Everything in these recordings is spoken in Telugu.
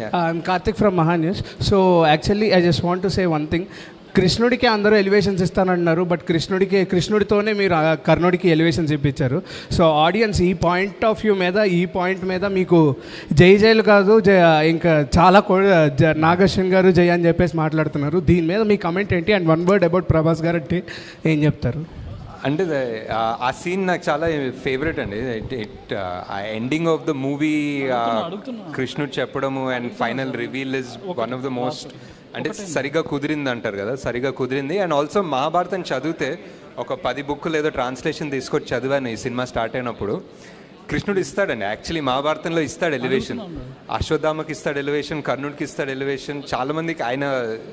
I'm Karthik from Mahaa News so actually I just want to say one thing కృష్ణుడికి అందరూ ఎలివేషన్స్ ఇస్తానంటున్నారు బట్ కృష్ణుడికి కృష్ణుడితోనే మీరు ఆ కర్ణుడికి ఎలివేషన్స్ ఇప్పించారు సో ఆడియన్స్ ఈ పాయింట్ ఆఫ్ వ్యూ మీద ఈ పాయింట్ మీద మీకు జై జైలు కాదు జై ఇంకా చాలా కొ- జ- నాగశ్వన్ గారు జై అని చెప్పేసి మాట్లాడుతున్నారు దీని మీద మీ కమెంట్ ఏంటి and one word about Prabhas garu అంటే ఏం చెప్తారు అంటే ద- ఆ- ఆ సీన్ నాకు చాలా ఫేవరెట్ అండి ఇట్ ఇట్ ఆ ఎండింగ్ ఆఫ్ ద మూవీ కృష్ణుడు చెప్పడము and final reveal is one of the most అంటే సరిగా కుదిరింది అంటారు కదా సరిగా కుదిరింది అండ్ ఆల్సో మహాభారతం చదివితే ఒక పది బుక్కులు ఏదో ట్రాన్స్లేషన్ తీసుకొచ్చి చదివాను ఈ సినిమా స్టార్ట్ అయినప్పుడు కృష్ణుడు ఇస్తాడండి యాక్చువల్లీ మహాభారతంలో ఇస్తాడు ఎలివేషన్ అశ్వత్థామకి ఇస్తాడు ఎలివేషన్ కర్ణుడికి ఇస్తాడు ఎలివేషన్ చాలా మందికి ఆయన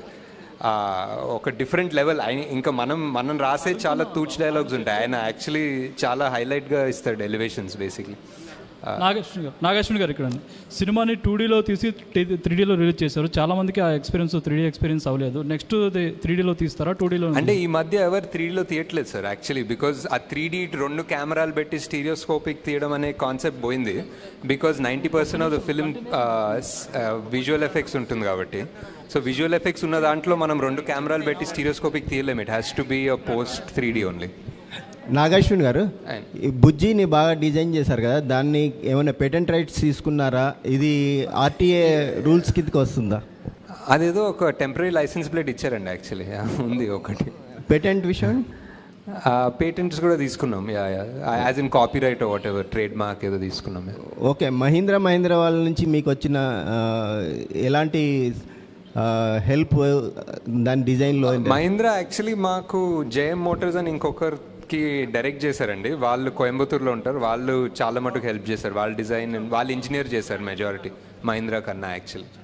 ఆ, ఒక డిఫరెంట్ లెవెల్ ఆయన ఇంకా మనం మనం రాసే చాలా తూచ్ డైలాగ్స్ ఉంటాయి ఆయన యాక్చువల్లీ చాలా హైలైట్గా ఇస్తాడు ఎలివేషన్స్ బేసిక్లీ నాగేశ్వరి గారు నాగేశ్వరి గారు ఇక్కడ సినిమాని టూ డీలో తీసి త్రీ డీలో రిలీజ్ చేశారు చాలా మందికి ఆ ఎక్స్పీరియన్స్ త్రీ డీ ఎక్స్పీరియన్స్ అవ్వలేదు నెక్స్ట్ త్రీ డీలో తీస్తారా టూ డీలో అంటే ఈ మధ్య ఎవరు త్రీడీలో తీయట్లేదు సార్ యాక్చువల్లీ బికాజ్ ఆ త్రీ డీ రెండు కెమెరాలు పెట్టి స్టీరియోస్కోపిక్ తీయడం అనే కాన్సెప్ట్ పోయింది because ninety percent of the film visual effects ఉంటుంది కాబట్టి సో విజువల్ ఎఫెక్ట్స్ ఉన్న దాంట్లో మనం రెండు కెమెరాలు పెట్టి స్టీరియోస్కోపిక్ తీయలేము it has to be a post three D only Nag Ashwin garu ఆయన. ఈ బుజ్జిని బాగా డిజైన్ చేశారు కదా దాన్ని ఏమైనా పేటెంట్ రైట్స్ తీసుకున్నారా ఇది ఆర్టీఏ రూల్స్ కిందకి వస్తుందా అదేదో ఒక టెంపరీ లైసెన్స్ ప్లేట్ ఇచ్చారండి యాక్చువల్లీ ఉంది ఒకటి పేటెంట్ విషయం పేటెంట్స్ కూడా తీసుకున్నాం yeah as in copyright whatever trademark ఏదో తీసుకున్నాం ఓకే మహీంద్రా మహీంద్రా వాళ్ళ నుంచి మీకు వచ్చిన ఆ, ఎలాంటి హెల్ప్ దాని డిజైన్లో మహీంద్రా యాక్చువల్లీ మాకు జేఎం మోటార్స్ అని ఇంకొకరికి డైరెక్ట్ చేశారండి వాళ్ళు కోయంబత్తూరులో ఉంటారు వాళ్ళు చాలా మటుకు హెల్ప్ చేశారు వాళ్ళ డిజైన్ వాళ్ళు ఇంజనీర్ చేశారు మెజారిటీ మహీంద్రా కన్నా యాక్చువల్లీ